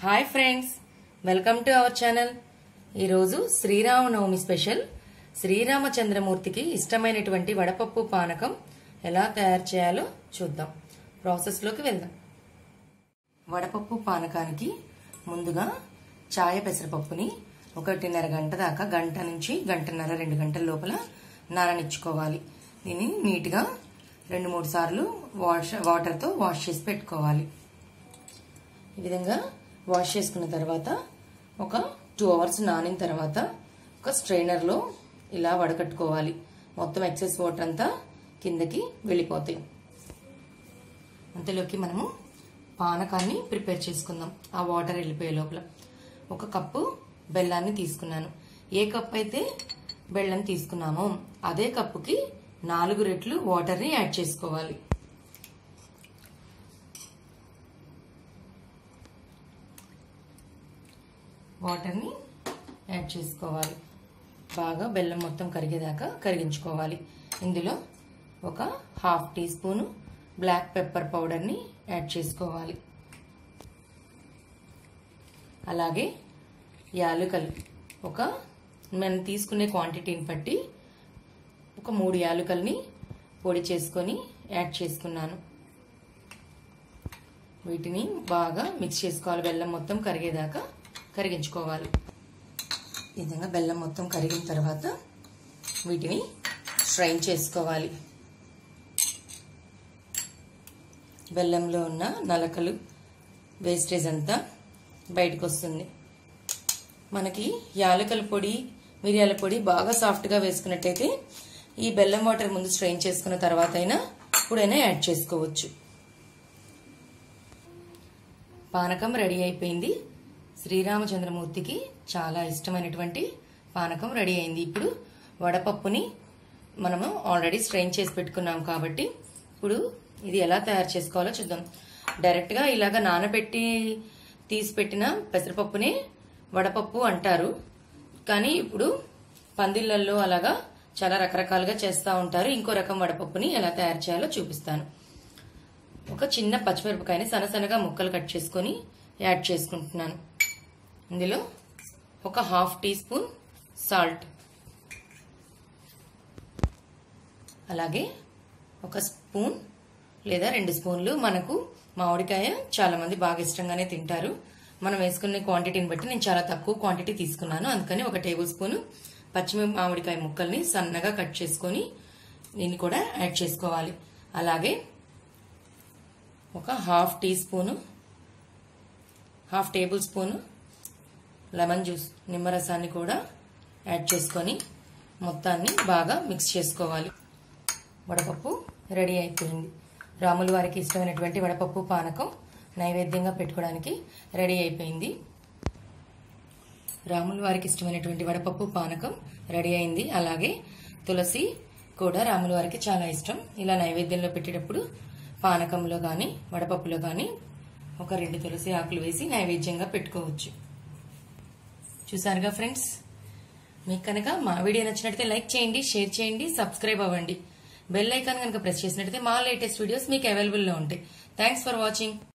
hi friends welcome to our channel ఈరోజు Sriramanavami special శ్రీరామచంద్రమూర్తికి ఇష్టమైనటువంటి వడపప్పు పానకం ఎలా తయారు చేయాలో చూద్దాం ప్రాసెస్లోకి వెళ్దాం వడపప్పు పానకానికి ముందుగా చాయ పెసరపప్పుని ఒకటిన్నర గంట దాకా గంట నుంచి గంటన్నర రెండు గంటల లోపల నాననిచ్చుకోవాలి దీన్ని నీట్గా రెండు మూడు సార్లు వాష్ వాటర్తో వాష్ చేసి పెట్టుకోవాలి ఈ విధంగా వాష్ చేసుకున్న తర్వాత ఒక టూ అవర్స్ నానిన తర్వాత ఒక స్ట్రైనర్లో ఇలా వడకట్టుకోవాలి మొత్తం ఎక్సెస్ వాటర్ అంతా కిందకి వెళ్ళిపోతాయి అంతలోకి మనము పానకాన్ని ప్రిపేర్ చేసుకుందాం ఆ వాటర్ వెళ్ళిపోయే లోపల ఒక కప్పు బెల్లాన్ని తీసుకున్నాను ఏ కప్ అయితే బెల్లం తీసుకున్నామో అదే కప్పుకి నాలుగు రెట్లు వాటర్ని యాడ్ చేసుకోవాలి వాటర్ని యాడ్ చేసుకోవాలి బాగా బెల్లం మొత్తం కరిగేదాకా కరిగించుకోవాలి ఇందులో ఒక half teaspoon black pepper పౌడర్ని యాడ్ చేసుకోవాలి అలాగే యాలుకలు ఒక మనం తీసుకునే క్వాంటిటీని బట్టి ఒక మూడు యాలుకల్ని పొడి చేసుకొని యాడ్ చేసుకున్నాను వీటిని బాగా మిక్స్ చేసుకోవాలి బెల్లం మొత్తం కరిగేదాకా కరిగించుకోవాలి ఈ విధంగా బెల్లం మొత్తం కరిగిన తర్వాత వీటిని స్ట్రైన్ చేసుకోవాలి బెల్లంలో ఉన్న నలకలు వేస్టేజ్ అంతా బయటకు వస్తుంది మనకి యాలకల పొడి మిరియాల పొడి బాగా సాఫ్ట్గా వేసుకున్నట్టయితే ఈ బెల్లం వాటర్ ముందు స్ట్రెయిన్ చేసుకున్న తర్వాత అయినా ఇప్పుడైనా యాడ్ చేసుకోవచ్చు పానకం రెడీ అయిపోయింది శ్రీరామచంద్రమూర్తికి చాలా ఇష్టమైనటువంటి పానకం రెడీ అయింది ఇప్పుడు వడపప్పుని మనము ఆల్రెడీ స్ట్రెయిన్ చేసి పెట్టుకున్నాం కాబట్టి ఇప్పుడు ఇది ఎలా తయారు చేసుకోవాలో చూద్దాం డైరెక్ట్గా ఇలాగ నానబెట్టి తీసి పెట్టిన పెసరపప్పునే వడపప్పు అంటారు కానీ ఇప్పుడు పందిళ్ళల్లో అలాగా చాలా రకరకాలుగా చేస్తూ ఉంటారు ఇంకో రకం వడపప్పుని ఎలా తయారు చేయాలో చూపిస్తాను ఒక చిన్న పచ్చిమిరపకాయని సన్నసన్నగా ముక్కలు కట్ చేసుకొని యాడ్ చేసుకుంటున్నాను ఇందులో ఒక హాఫ్ టీ స్పూన్ సాల్ట్ అలాగే ఒక స్పూన్ లేదా రెండు స్పూన్లు మనకు మామిడికాయ చాలా మంది బాగా ఇష్టంగానే తింటారు మనం వేసుకునే క్వాంటిటీని బట్టి నేను చాలా తక్కువ క్వాంటిటీ తీసుకున్నాను అందుకని ఒక టేబుల్ స్పూన్ పచ్చిమి మామిడికాయ ముక్కల్ని సన్నగా కట్ చేసుకొని దీన్ని కూడా యాడ్ చేసుకోవాలి అలాగే ఒక half teaspoon half tablespoon lemon juice నిమ్మరసాన్ని కూడా యాడ్ చేసుకొని మొత్తాన్ని బాగా మిక్స్ చేసుకోవాలి వడపప్పు రెడీ అయిపోయింది రాముల వారికి ఇష్టమైనటువంటి వడపప్పు పానకం నైవేద్యంగా పెట్టుకోవడానికి రెడీ అయిపోయింది రాముల వారికి ఇష్టమైనటువంటి వడపప్పు పానకం రెడీ అయింది అలాగే తులసి కూడా రాముల వారికి చాలా ఇష్టం ఇలా నైవేద్యంలో పెట్టేటప్పుడు పానకంలో కానీ వడపప్పులో కానీ ఒక రెండు తులసి ఆకులు వేసి నైవేద్యంగా పెట్టుకోవచ్చు చూసారుగా ఫ్రెండ్స్ మీకు కనుక మా వీడియో నచ్చినట్లయితే లైక్ చేయండి షేర్ చేయండి సబ్స్క్రైబ్ అవ్వండి బెల్ ఐకాన్ కనుక ప్రెస్ చేసినట్లయితే మా లేటెస్ట్ వీడియోస్ మీకు అవైలబుల్లో ఉంటాయి థ్యాంక్స్ ఫర్ వాచింగ్